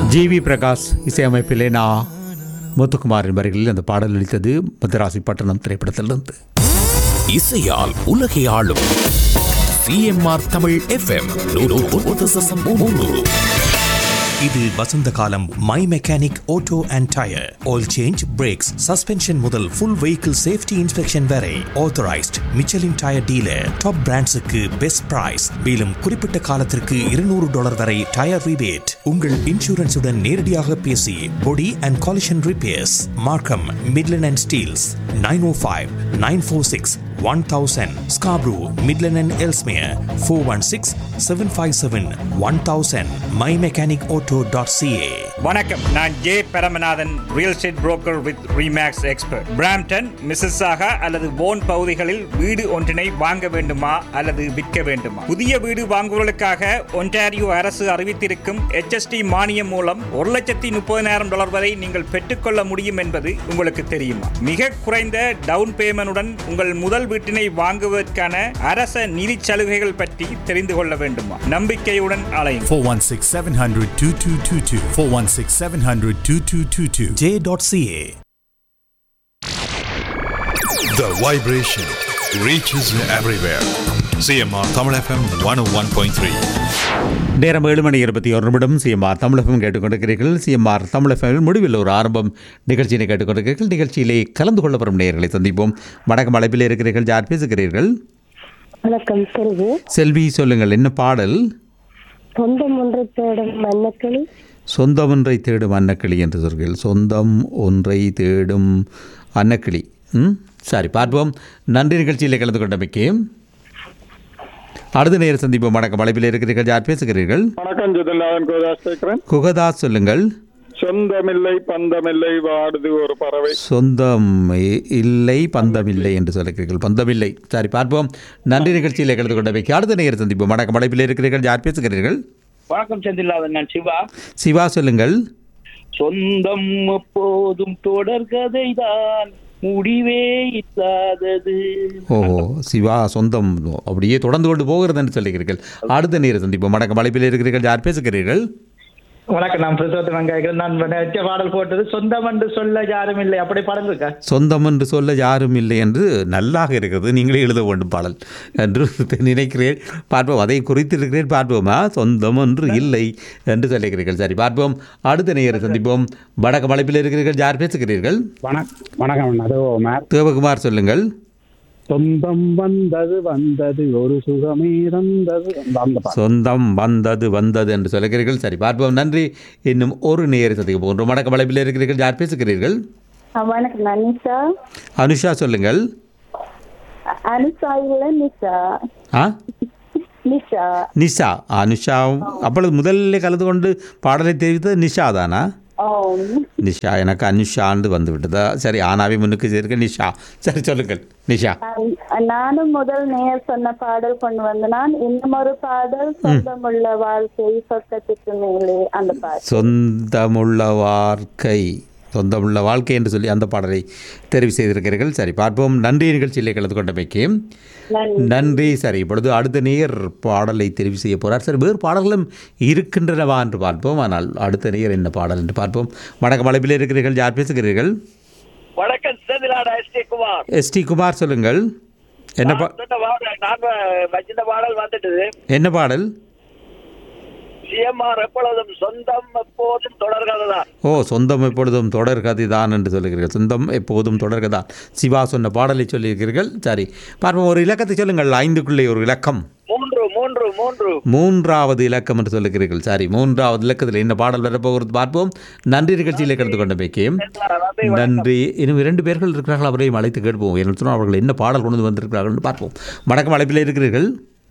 GV Prakash இசையமைப்பிலே நான் முத்துக்குமாரின் வரிகளில் அந்த பாடல் அளித்தது மதராசி பட்டணம் திரைப்படத்திலிருந்து இசையால் உலகை ஆளும் சிஎம்ஆர் தமிழ் எஃப்எம் இது வசந்த காலம் my mechanic auto and tyre oil change brakes suspension முதல் ஃபுல் வெஹிக்கிள் சேஃப்டி இன்ஸ்பெக்ஷன் வரை authorised Michelin tyre dealer top பிராண்ட்ஸுக்கு பெஸ்ட் பிரைஸ் மேலும் குறிப்பிட்ட காலத்திற்கு இருநூறு டாலர் வரை டயர் ரிபேட் உங்கள் இன்சூரன்ஸுடன் நேரடியாக பேசி body and collision repairs Markham Midland and Steeles nine O five nine four six one thousand Scarborough Midland and Ellesmere four one six seven five seven one thousand my mechanic auto dot C A வணக்கம் நான் J Paramanathan real estate broker with Remax expert Brampton Mississauga அல்லது போன் பகுதிகளில் வீடு ஒன்றினை வாங்க வேண்டுமா அல்லது விற்க வேண்டுமா புதிய வீடு வாங்குவதற்காக ஒன்டாரியோ அரசு அறிவித்திருக்கும் HST மானியம் மூலம் ஒரு லட்சத்தி முப்பதினாயிரம் டாலர் வரை நீங்கள் பெற்றுக்கொள்ள முடியும் என்பது உங்களுக்கு தெரியுமா மிக குறைந்த டவுன் பேமெண்டுடன் உங்கள் முதல் வீட்டினை வாங்குவதற்கான அரச நிதி சலுகைகள் பற்றி தெரிந்து கொள்ள வேண்டுமா நம்பிக்கையுடன் அலையும் 416 700 2222. 416 700 2222. J dot CA The vibration reaches everywhere. CMR Tamil FM 101.3. நேரம் ஏழு மணி இருபத்தி ஒரு நிமிடம் சிஎம்ஆர் தமிழகம் கேட்டுக்கொண்டிருக்கிறீர்கள் சிஎம்ஆர் தமிழகமில் முடிவில் ஒரு ஆரம்பம் நிகழ்ச்சியினை கேட்டுக்கொண்டிருக்கிறீர்கள் நிகழ்ச்சியிலே கலந்து கொள்ள வரும் நேயர்களை சந்திப்போம் வணக்கம் அழைப்பில் இருக்கிறீர்கள் யார் பேசுகிறீர்கள் வணக்கம் செல்வி செல்வி சொல்லுங்கள் என்ன பாடல் சொந்தம் ஒன்று தேடும் மன்னக்களி சொந்தம் ஒன்றை தேடும் அன்னக்கிளி என்று சொல்கிறீர்கள் சொந்தம் ஒன்றை தேடும் அன்னக்கிளி ம் சரி பார்ப்போம் நன்றி நிகழ்ச்சியில் கலந்து கொண்டமைக்கு அடுத்த நேர சந்திப்போம் வணக்கம் அழைப்பில் இருக்கிறீர்கள் யார் பேசுகிறீர்கள் வணக்கம் ஜெதல்லாதன் கோதாஸ் கேட்கிறேன் குகதாஸ் சொல்லுங்கள் சொந்தமில்லை பந்தமில்லை வாடுது ஒரு பறவை சொந்தம் இ- இல்லை பந்தமில்லை என்று சொல்லுகிறீர்கள் பந்தமில்லை சரி பார்ப்போம் நன்றி நிகழ்ச்சியில் கலந்து கொண்டமைக்கு அடுத்த நேர சந்திப்போம் வணக்கம் அழைப்பில் இருக்கிறீர்கள் யார் பேசுகிறீர்கள் வணக்கம் செந்தில்லாதன் நான் சிவா சிவா சொல்லுங்கள் சொந்தம் எப்போதும் தொடர்கதைதான் முடிவே இல்லாதது ஓஹோ சிவா சொந்தம் அப்படியே தொடர்ந்து கொண்டு போகிறது என்று சொல்லுகிறீர்கள் அடுத்த நேர சந்திப்போம் வணக்கம் அழைப்பில் இருக்கிறீர்கள் யார் பேசுகிறீர்கள் வணக்கம் நான் பிரசோத்தனம் கேட்கிறேன் நான் வச்ச பாடல் போட்டது சொந்தம் என்று சொல்ல யாரும் இல்லை அப்படி பாடல் இருக்கா சொந்தம் என்று சொல்ல யாரும் இல்லை என்று நல்லாக இருக்கிறது நீங்களே எழுத வேண்டும் பாடல் என்று நினைக்கிறேன் பார்ப்போம் அதை குறித்திருக்கிறேன் பார்ப்போமா சொந்தம் என்று இல்லை என்று சொல்லுகிறீர்கள் சரி பார்ப்போம் அடுத்த நேர சந்திப்போம் வடக்கு அழைப்பில் இருக்கிறீர்கள் யார் பேசுகிறீர்கள் வணக்கம் வணக்கம் அது மேம் தேவகுமார் சொல்லுங்கள் சொந்தம் வந்தது வந்தது ஒரு சுகமே தந்தது அந்த- அந்த பாட்டு சொந்தம் வந்தது வந்தது என்று சொல்லுகிறீர்கள் சரி பார்ப்போம் நன்றி இன்னும் ஒரு நேர சந்திக்க போகின்றோம் வடக்கு அழைப்பில் இருக்கிறீர்கள் யார் பேசுகிறீர்கள் ஆ, வணக்கம் நான் நிஷா அனுஷா சொல்லுங்கள் அ- அனுஷா இல்ல நிஷா ஆ நிஷா நிஷா அனுஷா அப்பொழுது முதல்ல கலந்து கொண்டு பாடலை தெரிவித்தது நிஷா தானா ஓ நிஷா எனக்கு அனுஷாண்டு வந்து விட்டதா சரி ஆனாவே முன்னுக்கு சேர்க்க நிஷா சரி சொல்லுங்கள் நிஷா நான் நானும் முதல் நேர் சொன்ன பாடல் கொண்டு வந்த நான் இன்னும் ஒரு பாடல் சொந்தமுள்ள வாழ்க்கை சொர்க்கத்துக்கு மேலே அந்த பாடல் சொந்தமுள்ள வாழ்க்கை சொந்தமுள்ள வாழ்க்கை என்று சொல்லி அந்த பாடலை தெரிவு செய்திருக்கிறீர்கள் சரி பார்ப்போம் நன்றி நிகழ்ச்சியிலே கலந்து கொண்டமைக்கு நன்றி. நன்றி சரி இப்பொழுது அடுத்த நேர் பாடலை தெரிவு செய்ய போகிறார் சரி வேறு பாடல்களும் இருக்கின்றனவா என்று பார்ப்போம் ஆனால் அடுத்த நேர் என்ன பாடல் என்று பார்ப்போம் வணக்கம் அழைப்பில் இருக்கிறீர்கள் யார் பேசுகிறீர்கள் வணக்கம் செந்திலாடா S T Kumar ST Kumar சொல்லுங்கள் என்ன பா சொன்ன பாடல் நான் வச்சிருந்த பாடல் வந்துட்டது என்ன பாடல் சிஎம்ஆர் எப்பொழுதும் சொந்தம் எப்போதும் தொடர்கதை தான் ஓ சொந்தம் எப்பொழுதும் தொடர்கதை தான் என்று சொல்லுகிறீர்கள் சொந்தம் எப்போதும் தொடர்கதை தான் சிவா சொன்ன பாடலை சொல்லியிருக்கிறீர்கள் சரி பார்ப்போம் ஒரு இலக்கத்தை சொல்லுங்கள் ஐந்துக்குள்ளே ஒரு இலக்கம் மூன்று மூன்று மூன்று மூன்றாவது இலக்கம் என்று சொல்லுகிறீர்கள் சரி மூன்றாவது இலக்கத்தில் என்ன பாடல் வரப்போகிறது பார்ப்போம் நன்றி நிகழ்ச்சியில் கலந்து கொண்ட மேக்கேம் நன்றி இன்னும் இரண்டு பேர்கள் இருக்கிறார்கள் அவரையும் அழைத்து கேட்போம் என்று சொன்னால் அவர்கள் என்ன பாடல் கொண்டு வந்து வந்திருக்கிறார்கள் என்று பார்ப்போம் வணக்கம் அழைப்பில் இருக்கிறீர்கள்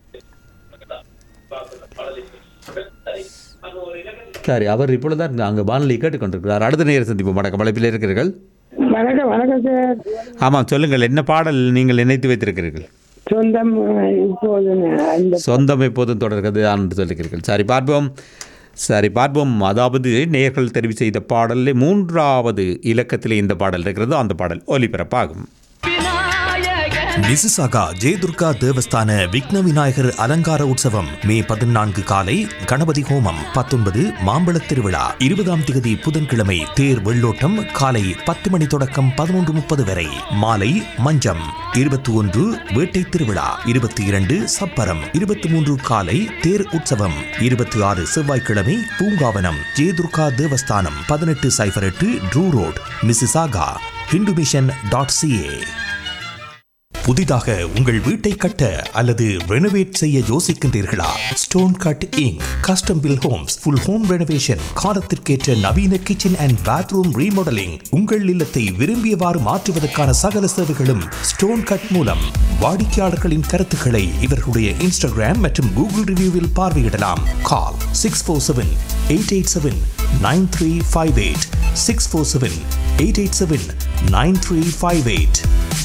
சரி அவர் இப்பொழுதுதான் அங்கே வானொலி கேட்டுக்கொண்டிருக்கிறார் அடுத்த நேரம் சந்திப்போம் வணக்கம் அழைப்பில் இருக்கிறீர்கள் வணக்கம் வணக்கம் சார் ஆமாம் சொல்லுங்கள் என்ன பாடல் நீங்கள் நினைத்து வைத்திருக்கிறீர்கள் சொந்தம் இப்போது அந்த சொந்தம் எப்போதும் தொடர்கிறது என்று சொல்லுகிறீர்கள் சரி பார்ப்போம் சரி பார்ப்போம் அதாவது நேர்கள் தெரிவு செய்த பாடலில் மூன்றாவது இலக்கத்தில் இந்த பாடல் இருக்கிறதோ அந்த பாடல் ஒலிபரப்பாகும் விநாயகனே மிசிசாகா ஜெயதுர்கா தேவஸ்தான விக்ன விநாயகர் அலங்கார உற்சவம் மே பதினான்கு காலை கணபதி ஹோமம் பத்தொன்பது மாம்பழத் திருவிழா இருபதாம் திகதி புதன்கிழமை தேர் வெள்ளோட்டம் காலை பத்து மணி தொடக்கம் பதினொன்று முப்பது வரை மாலை மஞ்சம் இருபத்தி ஒன்று வேட்டை திருவிழா இருபத்தி இரண்டு சப்பரம் இருபத்தி மூன்று காலை தேர் உற்சவம் இருபத்தி ஆறு செவ்வாய்க்கிழமை பூங்காவனம் ஜெயதுர்கா தேவஸ்தானம் பதினெட்டு சைபர் எட்டு Drew road Mississauga Hindu mission dot CA புதிதாக உங்கள் வீட்டை கட்ட அல்லது ரெனோவேட் செய்ய யோசிக்கின்றீர்களா stone cutting custom built homes full home renovation காலத்திற்கேற்ற நவீன கிச்சன் அண்ட் பாத்ரூம் ரீமாடலிங் உங்கள் இல்லத்தை விரும்பியவாறு மாற்றுவதற்கான சகல சேவைகளும் ஸ்டோன் கட் மூலம் வாடிக்கையாளர்களின் கருத்துக்களை இவர்களுடைய இன்ஸ்டாகிராம் மற்றும் கூகுள் ரிவ்யூவில் பார்வையிடலாம் call six four seven eight eight seven nine three five eight six four seven eight eight seven nine three five eight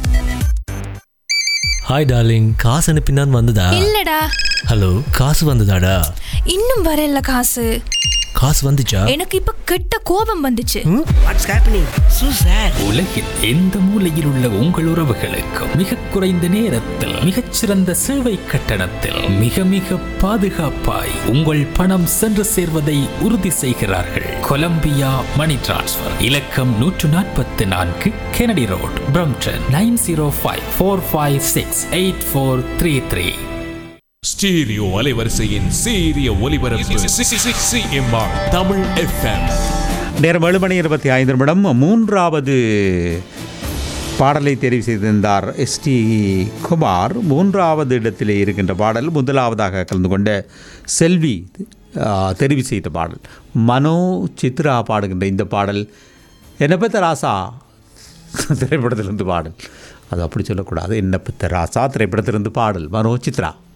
hi darling காசு அனுப்பினான் வந்ததா இல்லடா ஹலோ காசு வந்ததாடா இன்னும் வரல காசு காசு வந்துச்சா எனக்கு இப்ப கெட்ட கோபம் வந்துச்சு வாட்ஸ் ஹேப்பனிங் சூ சார் உலகில் எந்த மூலையில் உள்ள உங்கள் உறவுகளுக்கு மிக குறைந்த நேரத்தில் மிகச்சிறந்த சேவை கட்டணத்தில் மிக மிக பாதுகாப்பாய் உங்கள் பணம் சென்று சேர்வதை உறுதி செய்கிறார்கள் கொலம்பியா மணி டிரான்ஸ்ஃபர் இலக்கம் நூற்று நாற்பத்தி நான்கு Kennedy road Brampton nine zero five four five six eight four three three stereo அலைவரிசையின் சீரிய ஒலிபரப்பு சிஎம்ஆர் தமிழ் எஃப்எம் நேரம் ஏழு மணி இருபத்தி ஐந்து நிமிடம் மூன்றாவது பாடலை தெரிவு செய்திருந்தார் எஸ்டி குமார் மூன்றாவது இடத்திலே இருக்கின்ற பாடல் முதலாவதாக கலந்து கொண்ட செல்வி ஆ, தெரிவு செய்த பாடல் மனோ சித்ரா பாடுகின்ற இந்த பாடல் என்ன பெத்த ராசா திரைப்படத்திலிருந்து பாடல் அது அப்படி சொல்லக்கூடாது என்ன பெத்த ராசா திரைப்படத்திலிருந்து பாடல் மனோ சித்ரா